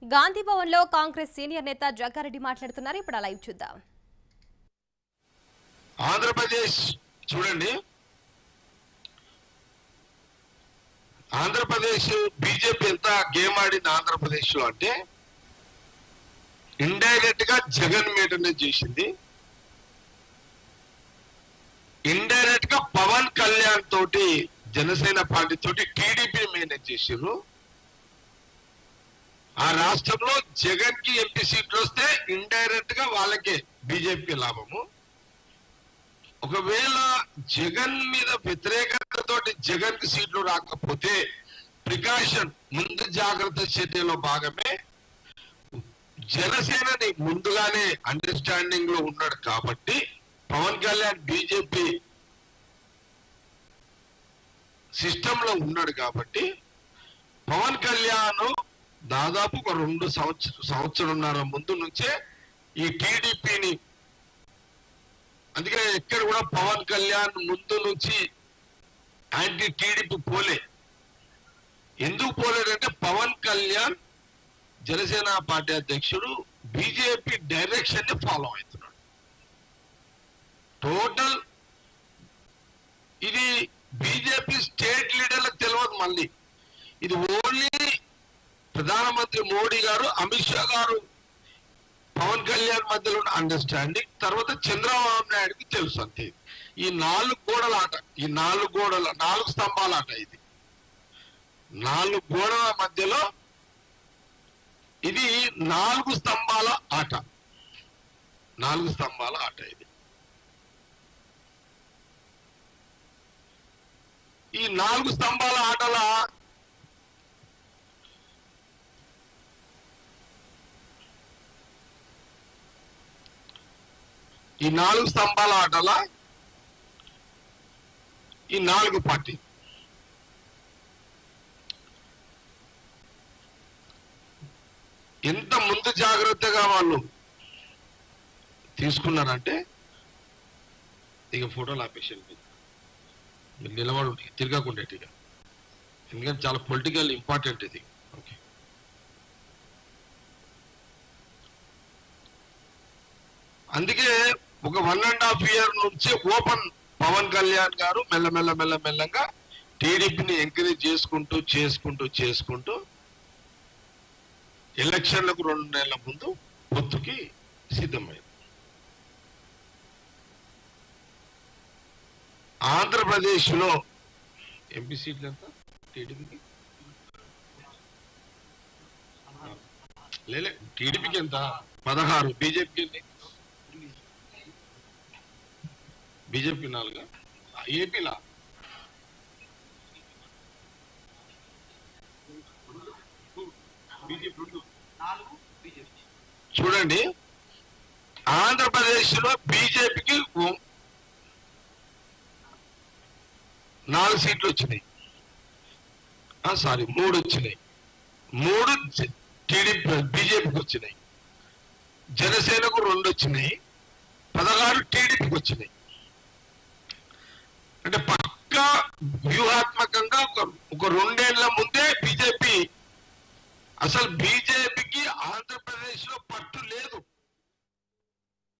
గాంధీ భవన్ లో కాంగ్రెస్ సీనియర్ నేత జగ్గారెడ్డి మాట్లాడుతున్నారు ఇప్పుడు ఆ లైవ్ చూద్దాం ఆంధ్రప్రదేశ్ చూడండి ఆంధ్రప్రదేశ్ బీజేపీ ఎంత గేమ్ ఆడింది ఆంధ్రప్రదేశ్ లో అంటే ఇండైరెక్ట్ గా జగన్ మెయింటెనెన్స్ చేసింది ఇండైరెక్ట్ గా పవన్ కళ్యాణ్ తోటి జనసేన పార్టీ తోటి టీడీపీ మెయింటైన్ చేసిర్రు ఆ రాష్ట్రంలో జగన్ కి ఎంపీ సీట్లు వస్తే ఇండైరెక్ట్ గా వాళ్ళకే బీజేపీ లాభము ఒకవేళ జగన్ మీద వ్యతిరేకతతోటి జగన్ కి సీట్లు రాకపోతే ప్రికాషన్ ముందు జాగ్రత్త చర్యలో భాగమే జనసేనని ముందుగానే అండర్స్టాండింగ్ లో ఉన్నాడు కాబట్టి పవన్ కళ్యాణ్ బీజేపీ సిస్టమ్ లో ఉన్నాడు కాబట్టి పవన్ కళ్యాణ్ దాదాపు ఒక రెండు సంవత్సరం సంవత్సరంన్నర ముందు నుంచే ఈ టీడీపీని అందుకే ఎక్కడ కూడా పవన్ కళ్యాణ్ ముందు నుంచి యాంటీ టీడీపీ పోలే ఎందుకు పోలేదంటే పవన్ కళ్యాణ్ జనసేన పార్టీ అధ్యక్షుడు బీజేపీ డైరెక్షన్ ని ఫాలో అవుతున్నాడు టోటల్ ఇది బీజేపీ స్టేట్ లీడర్లకు తెలియదు మళ్ళీ ఇది ఓన్లీ ప్రధానమంత్రి మోడీ గారు అమిత్ షా గారు పవన్ కళ్యాణ్ మధ్యలో ఉన్న అండర్స్టాండింగ్ తర్వాత చంద్రబాబు నాయుడుకి తెలుసు అంతే ఈ నాలుగు గోడల ఆట ఈ నాలుగు గోడల నాలుగు స్తంభాల ఆట ఇది నాలుగు గోడల మధ్యలో ఇది నాలుగు స్తంభాల ఆట నాలుగు స్తంభాల ఆట ఇది ఈ నాలుగు స్తంభాల ఆటల ఈ నాలుగు స్తంభాల ఆటల ఈ నాలుగు పార్టీ ఎంత ముందు జాగ్రత్తగా వాళ్ళు తీసుకున్నారంటే ఇక ఫోటోలు ఆపేసారు మీరు నిలబడు తిరగకుండా ఇక ఎందుకంటే చాలా పొలిటికల్ ఇంపార్టెంట్ ఇది ఓకే అందుకే ఒక వన్ అండ్ హాఫ్ ఇయర్ నుంచి ఓపెన్ పవన్ కళ్యాణ్ గారు మెల్లమెల్ల మెల్ల మెల్లగా టీడీపీని ఎంకరేజ్ చేసుకుంటూ చేసుకుంటూ చేసుకుంటూ ఎలక్షన్లకు రెండు నెలల ముందు పొత్తుకి సిద్ధమైంది ఆంధ్రప్రదేశ్ లో ఎంపీ సీట్లు ఎంత టీడీపీకి లేలే టీడీపీకి ఎంత పదహారు బీజేపీకి ఎన్ని బీజేపీ నాలుగా ఏపీలా చూడండి ఆంధ్రప్రదేశ్ లో బీజేపీకి నాలుగు సీట్లు వచ్చినాయి సారీ మూడు వచ్చినాయి మూడు టీడీపీ బీజేపీకి వచ్చినాయి జనసేనకు రెండు వచ్చినాయి పదహారు టీడీపీకి వచ్చినాయి అంటే పక్కా వ్యూహాత్మకంగా ఒక ఒక రెండేళ్ల ముందే బీజేపీ అసలు బీజేపీకి ఆంధ్రప్రదేశ్ లో పట్టు లేదు